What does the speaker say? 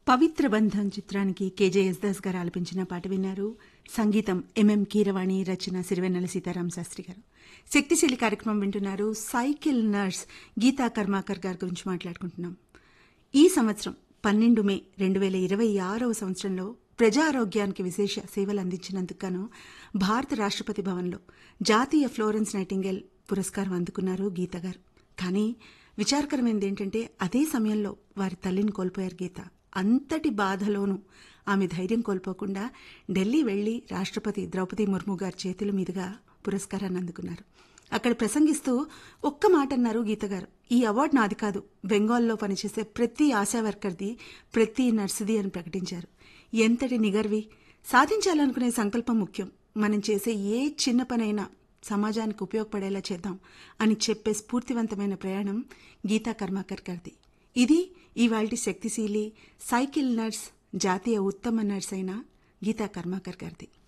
పవిత్ర బంధం చిత్రానికి కేజే దాస్ గారు ఆలపించిన పాట విన్నారు సంగీతం ఎంఎం కీరవాణి రచన సిరివెన్నెల సీతారాం శాస్త్రి గారు శక్తిశీలి కార్యక్రమం వింటున్నారు సైకిల్ నర్స్ గీతా కర్మాకర్ గారి గురించి మాట్లాడుకుంటున్నాం ఈ సంవత్సరం పన్నెండు మే రెండు వేల ఇరవై ఆరవ సంవత్సరంలో ప్రజా ఆరోగ్యానికి విశేష సేవలు అందించినందుకు గాను భారత రాష్ట్రపతి భవన్లో జాతీయ ఫ్లోరెన్స్ నైటింగేల్ పురస్కారం అందుకున్నారు గీత గారు కానీ విచారకరమైనది ఏంటంటే అదే సమయంలో వారి తల్లిని కోల్పోయారు గీత అంతటి బాధలోనూ ఆమె ధైర్యం కోల్పోకుండా ఢిల్లీ వెళ్లి రాష్ట్రపతి ద్రౌపది ముర్ము గారి చేతుల మీదుగా పురస్కారాన్ని అందుకున్నారు అక్కడ ప్రసంగిస్తూ ఒక్క మాట అన్నారు గీత గారు ఈ అవార్డు నాది కాదు బెంగాల్లో పనిచేసే ప్రతి ఆశా వర్కర్ది ప్రతి నర్సుది అని ప్రకటించారు ఎంతటి నిగర్వి సాధించాలనుకునే సంకల్పం ముఖ్యం మనం చేసే ఏ చిన్న పనైనా సమాజానికి ఉపయోగపడేలా చేద్దాం అని చెప్పే స్ఫూర్తివంతమైన ప్రయాణం గీతా కర్మాకర్ గారిది ఇది ఇవాల్టి శక్తిశీలి సైకిల్ నర్స్ జాతీయ ఉత్తమ నర్స్ అయిన గీతా కర్మాకర్ గారిది